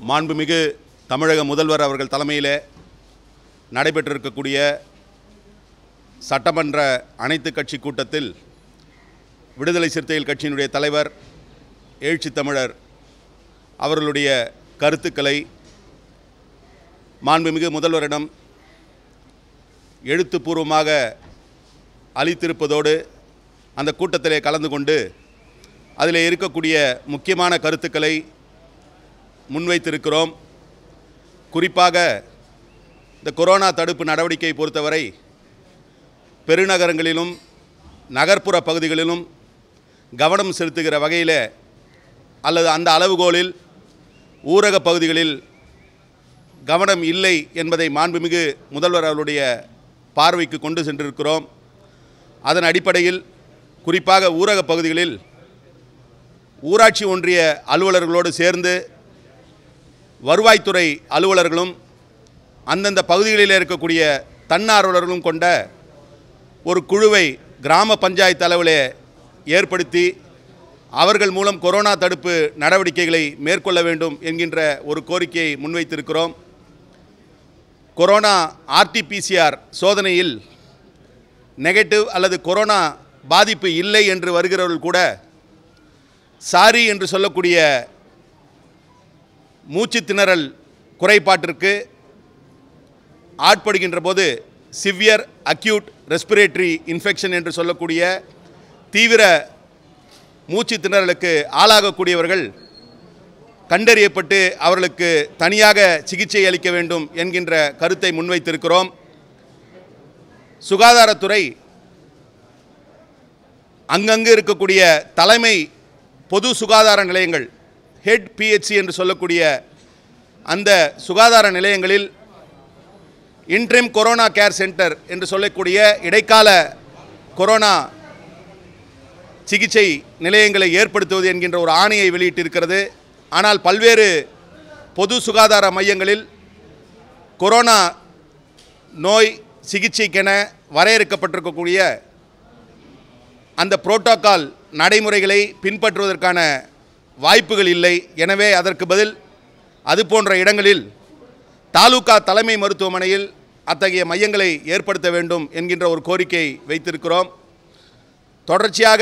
மாண்புமிகு தமிழக முதல்வர் அவர்கள் தலைமையிலே நடைபெற்றிருக்கக்கூடிய சட்டமன்ற அனைத்து கட்சி கூட்டத்தில் விடுதலை சிறுத்தைகள் கட்சியினுடைய தலைவர் எழுச்சி தமிழர் அவர்களுடைய கருத்துக்களை மாண்புமிகு முதல்வரிடம் எழுத்துப்பூர்வமாக அளித்திருப்பதோடு அந்த கூட்டத்திலே கலந்து கொண்டு அதில் இருக்கக்கூடிய முக்கியமான கருத்துக்களை முன்வைத்திருக்கிறோம் குறிப்பாக இந்த கொரோனா தடுப்பு நடவடிக்கை பொறுத்தவரை பெருநகரங்களிலும் நகர்ப்புற பகுதிகளிலும் கவனம் செலுத்துகிற வகையில் அல்லது அந்த அளவுகோலில் ஊரக பகுதிகளில் கவனம் இல்லை என்பதை மாண்புமிகு முதல்வர் அவருடைய பார்வைக்கு கொண்டு சென்றிருக்கிறோம் அதன் அடிப்படையில் குறிப்பாக ஊரக பகுதிகளில் ஊராட்சி ஒன்றிய அலுவலர்களோடு சேர்ந்து வருவாய்த்துறை அலுவலர்களும் அந்தந்த பகுதிகளில் இருக்கக்கூடிய தன்னார்வலர்களும் கொண்ட ஒரு குழுவை கிராம பஞ்சாயத்து அளவிலே ஏற்படுத்தி அவர்கள் மூலம் கொரோனா தடுப்பு நடவடிக்கைகளை மேற்கொள்ள வேண்டும் என்கின்ற ஒரு கோரிக்கையை முன்வைத்திருக்கிறோம் கொரோனா ஆர்டிபிசிஆர் சோதனையில் நெகட்டிவ் அல்லது கொரோனா பாதிப்பு இல்லை என்று வருகிறவர்கள் கூட சாரி என்று சொல்லக்கூடிய மூச்சு திணறல் குறைபாட்டிற்கு ஆட்படுகின்ற போது சிவியர் அக்யூட் ரெஸ்பிரேட்டரி இன்ஃபெக்ஷன் என்று சொல்லக்கூடிய தீவிர மூச்சு திணறலுக்கு ஆளாகக்கூடியவர்கள் கண்டறியப்பட்டு அவர்களுக்கு தனியாக சிகிச்சை அளிக்க வேண்டும் என்கின்ற கருத்தை முன்வைத்திருக்கிறோம் சுகாதாரத்துறை அங்கங்கு இருக்கக்கூடிய தலைமை பொது சுகாதார நிலையங்கள் ஹெட் பிஹெச்சி என்று சொல்லக்கூடிய அந்த சுகாதார நிலையங்களில் இன்ட்ரிம் கொரோனா கேர் சென்டர் என்று சொல்லக்கூடிய இடைக்கால கொரோனா சிகிச்சை நிலையங்களை ஏற்படுத்துவது என்கின்ற ஒரு ஆணையை வெளியிட்டிருக்கிறது ஆனால் பல்வேறு பொது சுகாதார மையங்களில் கொரோனா நோய் சிகிச்சைக்கென வரையறுக்கப்பட்டிருக்கக்கூடிய அந்த புரோட்டோகால் நடைமுறைகளை பின்பற்றுவதற்கான வாய்ப்புகள் இல்லை எனவே அதற்கு பதில் அது போன்ற இடங்களில் தாலுகா தலைமை மருத்துவமனையில் அத்தகைய மையங்களை ஏற்படுத்த வேண்டும் என்கின்ற ஒரு கோரிக்கை வைத்திருக்கிறோம் தொடர்ச்சியாக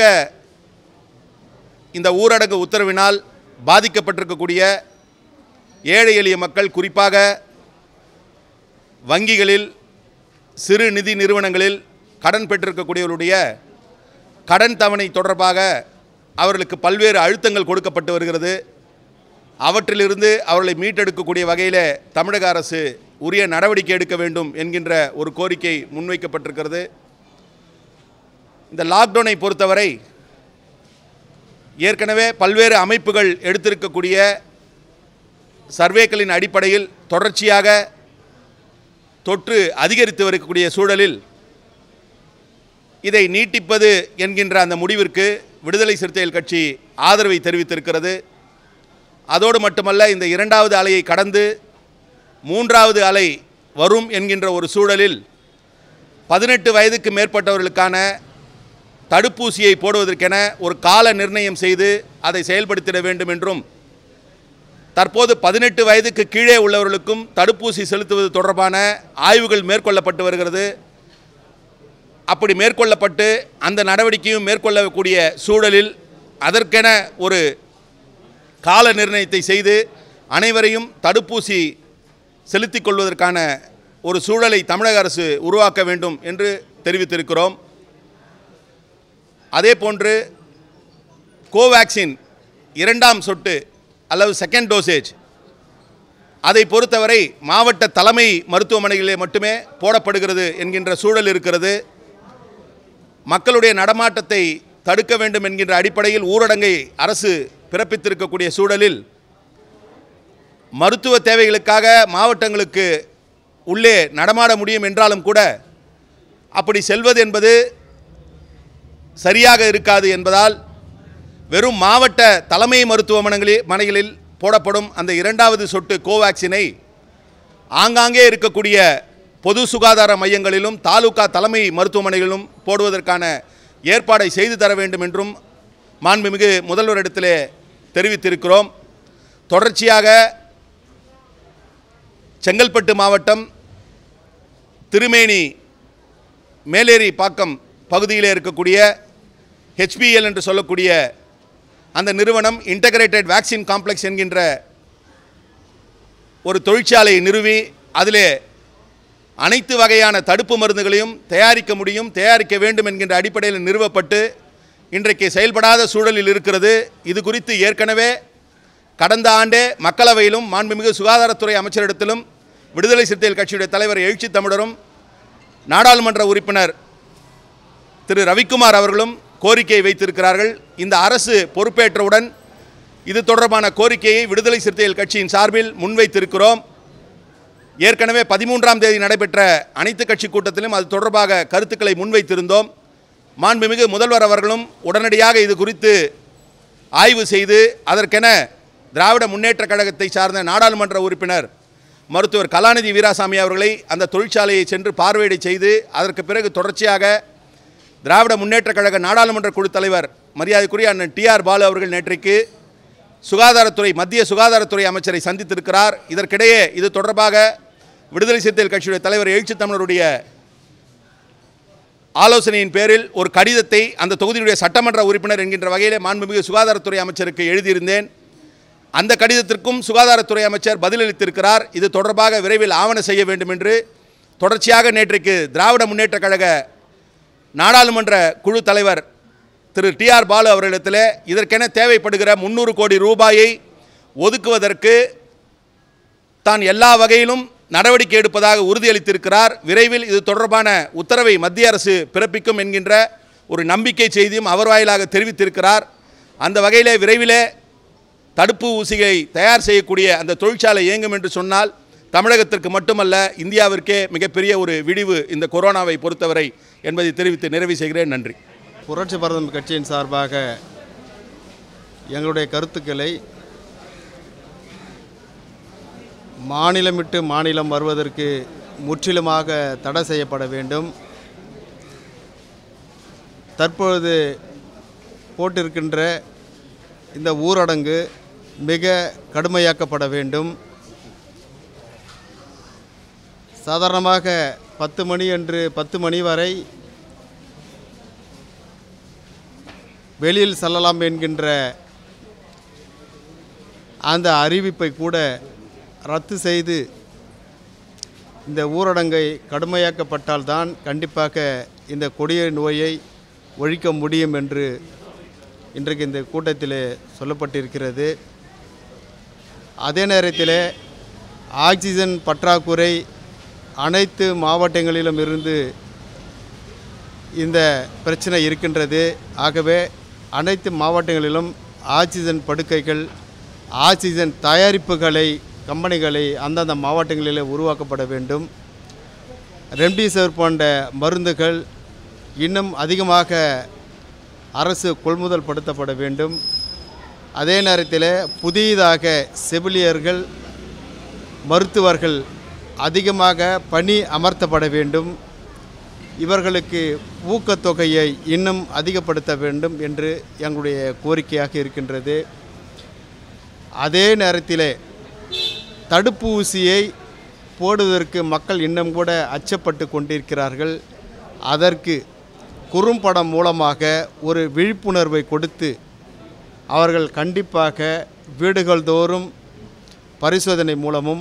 இந்த ஊரடங்கு உத்தரவினால் பாதிக்கப்பட்டிருக்கக்கூடிய ஏழை எளிய மக்கள் குறிப்பாக வங்கிகளில் சிறு நிதி நிறுவனங்களில் கடன் பெற்றிருக்கக்கூடியவருடைய கடன் தவணை தொடர்பாக அவர்களுக்கு பல்வேறு அழுத்தங்கள் கொடுக்கப்பட்டு வருகிறது அவற்றிலிருந்து அவர்களை மீட்டெடுக்கக்கூடிய வகையில் தமிழக அரசு உரிய நடவடிக்கை எடுக்க வேண்டும் என்கின்ற ஒரு கோரிக்கை முன்வைக்கப்பட்டிருக்கிறது இந்த லாக்டவுனை பொறுத்தவரை ஏற்கனவே பல்வேறு அமைப்புகள் எடுத்திருக்கக்கூடிய சர்வேக்களின் அடிப்படையில் தொடர்ச்சியாக தொற்று அதிகரித்து வரக்கூடிய சூழலில் இதை நீட்டிப்பது என்கின்ற அந்த முடிவிற்கு விடுதலை சிறுத்தைகள் கட்சி ஆதரவை தெரிவித்திருக்கிறது அதோடு மட்டுமல்ல இந்த இரண்டாவது அலையை கடந்து மூன்றாவது அலை வரும் என்கின்ற ஒரு சூழலில் பதினெட்டு வயதுக்கு மேற்பட்டவர்களுக்கான தடுப்பூசியை போடுவதற்கென ஒரு கால நிர்ணயம் செய்து அதை செயல்படுத்திட வேண்டும் என்றும் தற்போது பதினெட்டு வயதுக்கு கீழே உள்ளவர்களுக்கும் தடுப்பூசி செலுத்துவது தொடர்பான ஆய்வுகள் மேற்கொள்ளப்பட்டு வருகிறது அப்படி மேற்கொள்ளப்பட்டு அந்த நடவடிக்கையும் மேற்கொள்ளக்கூடிய சூழலில் அதற்கென ஒரு கால நிர்ணயத்தை செய்து அனைவரையும் தடுப்பூசி செலுத்திக் கொள்வதற்கான ஒரு சூழலை தமிழக அரசு உருவாக்க வேண்டும் என்று தெரிவித்திருக்கிறோம் அதே போன்று கோவேக்சின் இரண்டாம் சொட்டு அல்லது செகண்ட் டோசேஜ் அதை பொறுத்தவரை மாவட்ட தலைமை மருத்துவமனைகளிலே மட்டுமே போடப்படுகிறது என்கின்ற சூழல் இருக்கிறது மக்களுடைய நடமாட்டத்தை தடுக்க வேண்டும் என்கின்ற அடிப்படையில் ஊரடங்கை அரசு பிறப்பித்திருக்கக்கூடிய சூழலில் மருத்துவ தேவைகளுக்காக மாவட்டங்களுக்கு உள்ளே நடமாட முடியும் என்றாலும் கூட அப்படி செல்வது என்பது சரியாக இருக்காது என்பதால் வெறும் மாவட்ட தலைமை மருத்துவமனைகளில் மனைகளில் போடப்படும் அந்த இரண்டாவது சொட்டு கோவேக்சினை ஆங்காங்கே இருக்கக்கூடிய பொது சுகாதார மையங்களிலும் தாலுகா தலைமை மருத்துவமனைகளிலும் போடுவதற்கான ஏற்பாடை செய்து தர வேண்டும் என்றும் மாண்புமிகு முதல்வரிடத்திலே தெரிவித்திருக்கிறோம் தொடர்ச்சியாக செங்கல்பட்டு மாவட்டம் திருமேனி மேலேரி பாக்கம் பகுதியில் இருக்கக்கூடிய ஹெச்பிஎல் என்று சொல்லக்கூடிய அந்த நிறுவனம் இன்டகிரேட்டட் வேக்சின் காம்ப்ளெக்ஸ் என்கின்ற ஒரு தொழிற்சாலையை நிறுவி அதிலே அனைத்து வகையான தடுப்பு மருந்துகளையும் தயாரிக்க முடியும் தயாரிக்க வேண்டும் என்கின்ற அடிப்படையில் நிறுவப்பட்டு இன்றைக்கு செயல்படாத சூழலில் இருக்கிறது இது குறித்து ஏற்கனவே கடந்த ஆண்டே மக்களவையிலும் மாண்புமிகு சுகாதாரத்துறை அமைச்சரிடத்திலும் விடுதலை சிறுத்தைகள் கட்சியுடைய தலைவர் எழுச்சி தமிழரும் நாடாளுமன்ற உறுப்பினர் திரு ரவிக்குமார் அவர்களும் கோரிக்கை வைத்திருக்கிறார்கள் இந்த அரசு பொறுப்பேற்றவுடன் இது தொடர்பான கோரிக்கையை விடுதலை சிறுத்தைகள் கட்சியின் சார்பில் முன்வைத்திருக்கிறோம் ஏற்கனவே பதிமூன்றாம் தேதி நடைபெற்ற அனைத்து கட்சி கூட்டத்திலும் அது தொடர்பாக கருத்துக்களை முன்வைத்திருந்தோம் மாண்புமிகு முதல்வர் அவர்களும் உடனடியாக இது குறித்து ஆய்வு செய்து அதற்கென திராவிட முன்னேற்றக் கழகத்தை சார்ந்த நாடாளுமன்ற உறுப்பினர் மருத்துவர் கலாநிதி வீராசாமி அவர்களை அந்த தொழிற்சாலையை சென்று பார்வையிட செய்து அதற்கு பிறகு தொடர்ச்சியாக திராவிட முன்னேற்றக் கழக நாடாளுமன்ற குழு தலைவர் மரியாதைக்குரிய அண்ணன் டிஆர் பாலு அவர்கள் நேற்றைக்கு சுகாதாரத்துறை மத்திய சுகாதாரத்துறை அமைச்சரை சந்தித்திருக்கிறார் இதற்கிடையே இது தொடர்பாக விடுதலை சிறுத்தைகள் கட்சியுடைய தலைவர் எழுச்சி தமிழருடைய ஆலோசனையின் பேரில் ஒரு கடிதத்தை அந்த தொகுதியுடைய சட்டமன்ற உறுப்பினர் என்கின்ற வகையிலே மாண்புமிகு சுகாதாரத்துறை அமைச்சருக்கு எழுதியிருந்தேன் அந்த கடிதத்திற்கும் சுகாதாரத்துறை அமைச்சர் பதிலளித்திருக்கிறார் இது தொடர்பாக விரைவில் ஆவண செய்ய வேண்டும் என்று தொடர்ச்சியாக நேற்றைக்கு திராவிட முன்னேற்றக் கழக நாடாளுமன்ற குழு தலைவர் திரு டிஆர் பாலு அவர்களிடத்தில் இதற்கென தேவைப்படுகிற முந்நூறு கோடி ரூபாயை ஒதுக்குவதற்கு தான் எல்லா வகையிலும் நடவடிக்கை எடுப்பதாக உறுதியளித்திருக்கிறார் விரைவில் இது தொடர்பான உத்தரவை மத்திய அரசு பிறப்பிக்கும் என்கின்ற ஒரு நம்பிக்கை செய்தியும் அவர் வாயிலாக தெரிவித்திருக்கிறார் அந்த வகையிலே விரைவிலே தடுப்பு ஊசிகளை தயார் செய்யக்கூடிய அந்த தொழிற்சாலை இயங்கும் என்று சொன்னால் தமிழகத்திற்கு மட்டுமல்ல இந்தியாவிற்கே மிகப்பெரிய ஒரு விடிவு இந்த கொரோனாவை பொறுத்தவரை என்பதை தெரிவித்து நிறைவு செய்கிறேன் நன்றி புரட்சி பாரதம் கட்சியின் சார்பாக எங்களுடைய கருத்துக்களை மாநிலம் விட்டு மாநிலம் வருவதற்கு முற்றிலுமாக தடை செய்யப்பட வேண்டும் தற்பொழுது போட்டிருக்கின்ற இந்த ஊரடங்கு மிக கடுமையாக்கப்பட வேண்டும் சாதாரணமாக பத்து மணி என்று பத்து மணி வரை வெளியில் செல்லலாம் என்கின்ற அந்த அறிவிப்பை கூட ரத்து செய்து இந்த ஊரடங்கை கடுமையாக்கப்பட்டால்தான் கண்டிப்பாக இந்த கொடிய நோயை ஒழிக்க முடியும் என்று இன்றைக்கு இந்த கூட்டத்தில் சொல்லப்பட்டிருக்கிறது அதே நேரத்தில் ஆக்சிஜன் பற்றாக்குறை அனைத்து மாவட்டங்களிலும் இருந்து இந்த பிரச்சனை இருக்கின்றது ஆகவே அனைத்து மாவட்டங்களிலும் ஆக்சிஜன் படுக்கைகள் ஆக்சிஜன் தயாரிப்புகளை கம்பெனிகளை அந்தந்த மாவட்டங்களில் உருவாக்கப்பட வேண்டும் ரெம்டிசிவிர் போன்ற மருந்துகள் இன்னும் அதிகமாக அரசு கொள்முதல் படுத்தப்பட வேண்டும் அதே நேரத்தில் புதியதாக செவிலியர்கள் மருத்துவர்கள் அதிகமாக பணி அமர்த்தப்பட வேண்டும் இவர்களுக்கு ஊக்கத்தொகையை இன்னும் அதிகப்படுத்த வேண்டும் என்று எங்களுடைய கோரிக்கையாக இருக்கின்றது அதே நேரத்தில் தடுப்பூசியை போடுவதற்கு மக்கள் இன்னும் கூட அச்சப்பட்டு கொண்டிருக்கிறார்கள் அதற்கு குறும்படம் மூலமாக ஒரு விழிப்புணர்வை கொடுத்து அவர்கள் கண்டிப்பாக வீடுகள் தோறும் பரிசோதனை மூலமும்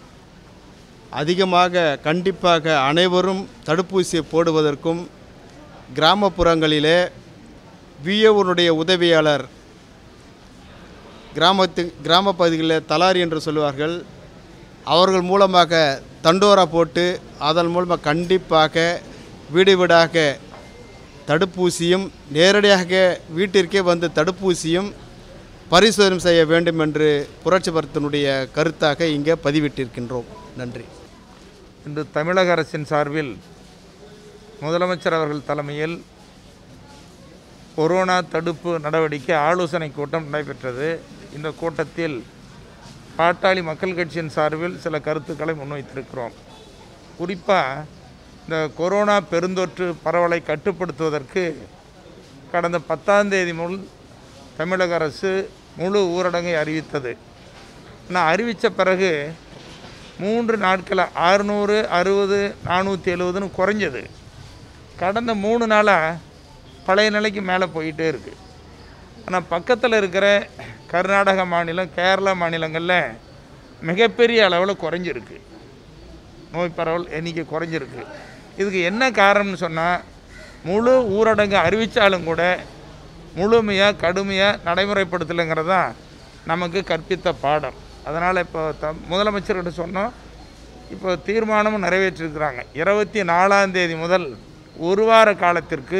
அதிகமாக கண்டிப்பாக அனைவரும் தடுப்பூசியை போடுவதற்கும் கிராமப்புறங்களிலே விஏவனுடைய உதவியாளர் கிராமத்து கிராம பகுதிகளில் தலாரி என்று சொல்லுவார்கள் அவர்கள் மூலமாக தண்டோரா போட்டு அதன் மூலமாக கண்டிப்பாக வீடு வீடாக தடுப்பூசியும் நேரடியாக வீட்டிற்கே வந்து தடுப்பூசியும் பரிசோதனை செய்ய வேண்டும் என்று புரட்சி பரத்தினுடைய கருத்தாக இங்கே பதிவிட்டிருக்கின்றோம் நன்றி இன்று தமிழக அரசின் சார்பில் முதலமைச்சர் அவர்கள் தலைமையில் கொரோனா தடுப்பு நடவடிக்கை ஆலோசனை கூட்டம் நடைபெற்றது இந்த கூட்டத்தில் பாட்டாளி மக்கள் கட்சியின் சார்பில் சில கருத்துக்களை முன்வைத்திருக்கிறோம் குறிப்பாக இந்த கொரோனா பெருந்தொற்று பரவலை கட்டுப்படுத்துவதற்கு கடந்த பத்தாம் தேதி முதல் தமிழக அரசு முழு ஊரடங்கை அறிவித்தது ஆனால் அறிவித்த பிறகு மூன்று நாட்களில் அறுநூறு அறுபது நானூற்றி எழுபதுன்னு குறைஞ்சது கடந்த மூணு நாளாக பழைய நிலைக்கு மேலே போயிட்டே இருக்குது ஆனால் பக்கத்தில் இருக்கிற கர்நாடக மாநிலம் கேரளா மாநிலங்களில் மிகப்பெரிய அளவில் குறைஞ்சிருக்கு நோய் பரவல் எண்ணிக்கை குறைஞ்சிருக்கு இதுக்கு என்ன காரணம்னு சொன்னால் முழு ஊரடங்கு அறிவித்தாலும் கூட முழுமையாக கடுமையாக நடைமுறைப்படுத்தலைங்கிறது தான் நமக்கு கற்பித்த பாடம் அதனால் இப்போ த முதலமைச்சர்கிட்ட சொன்னோம் இப்போ தீர்மானமும் நிறைவேற்றிருக்கிறாங்க இருபத்தி நாலாம் தேதி முதல் ஒரு வார காலத்திற்கு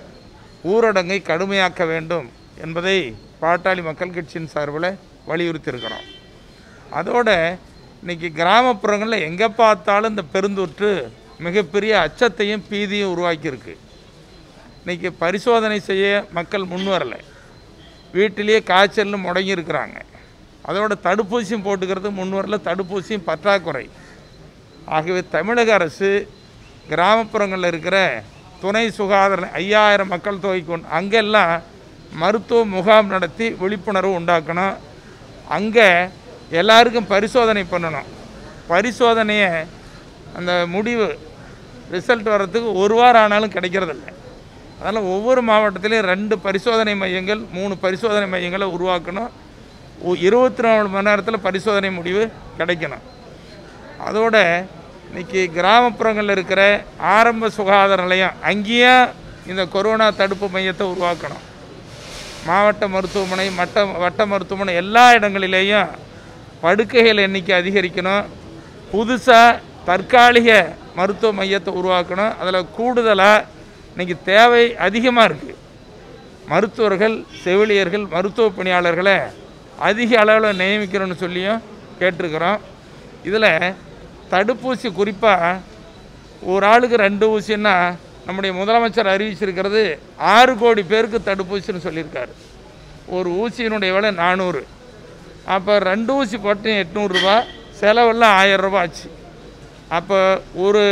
ஊரடங்கை கடுமையாக்க வேண்டும் என்பதை பாட்டாளி மக்கள் கட்சியின் சார்பில் வலியுறுத்தியிருக்கிறோம் அதோட இன்னைக்கு கிராமப்புறங்களில் எங்கே பார்த்தாலும் இந்த பெருந்தொற்று மிகப்பெரிய அச்சத்தையும் பீதியும் உருவாக்கியிருக்கு இன்னைக்கு பரிசோதனை செய்ய மக்கள் முன் வரலை வீட்டிலேயே காய்ச்சல்னு முடங்கி இருக்கிறாங்க அதோட தடுப்பூசியும் போட்டுக்கிறது முன் வரல தடுப்பூசியும் பற்றாக்குறை ஆகவே தமிழக அரசு கிராமப்புறங்களில் இருக்கிற துணை சுகாதார ஐயாயிரம் மக்கள் தொகை கொண்டு அங்கெல்லாம் மருத்துவ முகாம் நடத்தி விழிப்புணர்வு உண்டாக்கணும் அங்கே எல்லாருக்கும் பரிசோதனை பண்ணணும் பரிசோதனையை அந்த முடிவு ரிசல்ட் வர்றதுக்கு ஒரு வாரம் ஆனாலும் கிடைக்கிறதில்ல அதனால் ஒவ்வொரு மாவட்டத்திலையும் ரெண்டு பரிசோதனை மையங்கள் மூணு பரிசோதனை மையங்களை உருவாக்கணும் ஒ- இருபத்தி நாலு மணி நேரத்தில் பரிசோதனை முடிவு கிடைக்கணும் அதோட இன்னைக்கு கிராமப்புறங்களில் இருக்கிற ஆரம்ப சுகாதார நிலையம் அங்கேயே இந்த கொரோனா தடுப்பு மையத்தை உருவாக்கணும் மாவட்ட மருத்துவமனை மட்ட வட்ட மருத்துவமனை எல்லா இடங்களிலேயும் படுக்கைகள் எண்ணிக்கை அதிகரிக்கணும் புதுசாக தற்காலிக மருத்துவ மையத்தை உருவாக்கணும் அதில் கூடுதலாக இன்னைக்கு தேவை அதிகமாக இருக்குது மருத்துவர்கள் செவிலியர்கள் மருத்துவ பணியாளர்களை அதிக அளவில் நியமிக்கிறோன்னு சொல்லியும் கேட்டிருக்கிறோம் இதில் தடுப்பூசி குறிப்பாக ஒரு ஆளுக்கு ரெண்டு ஊசின்னா நம்முடைய முதலமைச்சர் அறிவிச்சிருக்கிறது ஆறு கோடி பேருக்கு தடுப்பூசின்னு சொல்லியிருக்காரு ஒரு ஊசியினுடைய விலை நானூறு அப்போ ரெண்டு ஊசி போட்டு எட்நூறுரூவா செலவெல்லாம் ஆயிரம் ரூபாய் ஆச்சு அப்போ ஒரு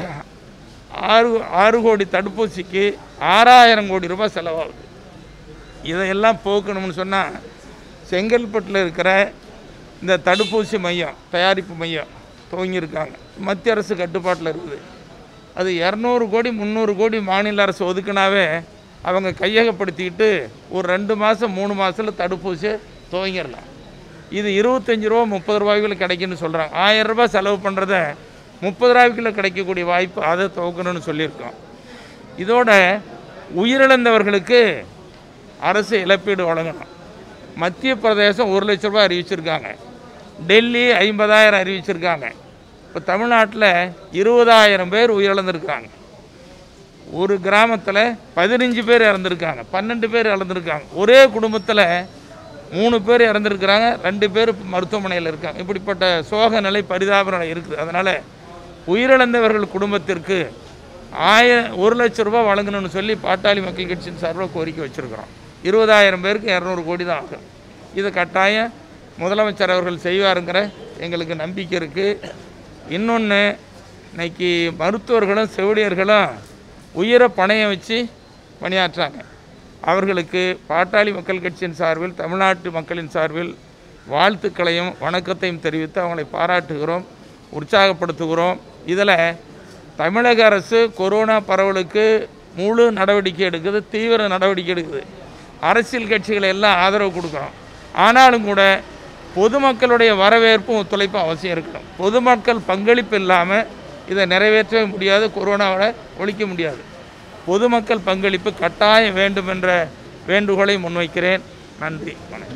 ஆறு ஆறு கோடி தடுப்பூசிக்கு ஆறாயிரம் கோடி ரூபாய் செலவாகுது இதையெல்லாம் போக்கணும்னு சொன்னால் செங்கல்பட்டில் இருக்கிற இந்த தடுப்பூசி மையம் தயாரிப்பு மையம் துவங்கியிருக்காங்க மத்திய அரசு கட்டுப்பாட்டில் இருக்குது அது இரநூறு கோடி முந்நூறு கோடி மாநில அரசு ஒதுக்குனாவே அவங்க கையகப்படுத்திக்கிட்டு ஒரு ரெண்டு மாதம் மூணு மாதத்தில் தடுப்பூசியை துவங்கிடலாம் இது இருபத்தஞ்சி ரூபா முப்பது ரூபாய்க்குள்ள கிடைக்குன்னு சொல்கிறாங்க ஆயிரம் ரூபாய் செலவு பண்ணுறத முப்பது ரூபாய்க்குள்ள கிடைக்கக்கூடிய வாய்ப்பு அதை துவக்கணும்னு சொல்லியிருக்கோம் இதோட உயிரிழந்தவர்களுக்கு அரசு இழப்பீடு வழங்கணும் மத்திய பிரதேசம் ஒரு லட்ச ரூபாய் அறிவிச்சிருக்காங்க டெல்லி ஐம்பதாயிரம் அறிவிச்சிருக்காங்க இப்போ தமிழ்நாட்டில் இருபதாயிரம் பேர் உயிரிழந்திருக்காங்க ஒரு கிராமத்தில் பதினஞ்சு பேர் இறந்துருக்காங்க பன்னெண்டு பேர் இறந்துருக்காங்க ஒரே குடும்பத்தில் மூணு பேர் இறந்துருக்கிறாங்க ரெண்டு பேர் மருத்துவமனையில் இருக்காங்க இப்படிப்பட்ட சோக நிலை பரிதாப நிலை இருக்குது அதனால் உயிரிழந்தவர்கள் குடும்பத்திற்கு ஆய ஒரு லட்ச ரூபாய் வழங்கணும்னு சொல்லி பாட்டாளி மக்கள் கட்சியின் சார்பில் கோரிக்கை வச்சுருக்கிறோம் இருபதாயிரம் பேருக்கு இரநூறு கோடி தான் ஆகும் இது கட்டாயம் முதலமைச்சர் அவர்கள் செய்வாருங்கிற எங்களுக்கு நம்பிக்கை இருக்குது இன்னொன்று இன்னைக்கு மருத்துவர்களும் செவிலியர்களும் உயிரை பணையம் வச்சு பணியாற்றுறாங்க அவர்களுக்கு பாட்டாளி மக்கள் கட்சியின் சார்பில் தமிழ்நாட்டு மக்களின் சார்பில் வாழ்த்துக்களையும் வணக்கத்தையும் தெரிவித்து அவங்களை பாராட்டுகிறோம் உற்சாகப்படுத்துகிறோம் இதில் தமிழக அரசு கொரோனா பரவலுக்கு முழு நடவடிக்கை எடுக்குது தீவிர நடவடிக்கை எடுக்குது அரசியல் கட்சிகளை எல்லாம் ஆதரவு கொடுக்குறோம் ஆனாலும் கூட பொதுமக்களுடைய வரவேற்பும் ஒத்துழைப்பும் அவசியம் இருக்கணும் பொதுமக்கள் பங்களிப்பு இல்லாமல் இதை நிறைவேற்றவே முடியாது கொரோனாவை ஒழிக்க முடியாது பொதுமக்கள் பங்களிப்பு கட்டாயம் வேண்டும் என்ற வேண்டுகோளை முன்வைக்கிறேன் நன்றி வணக்கம்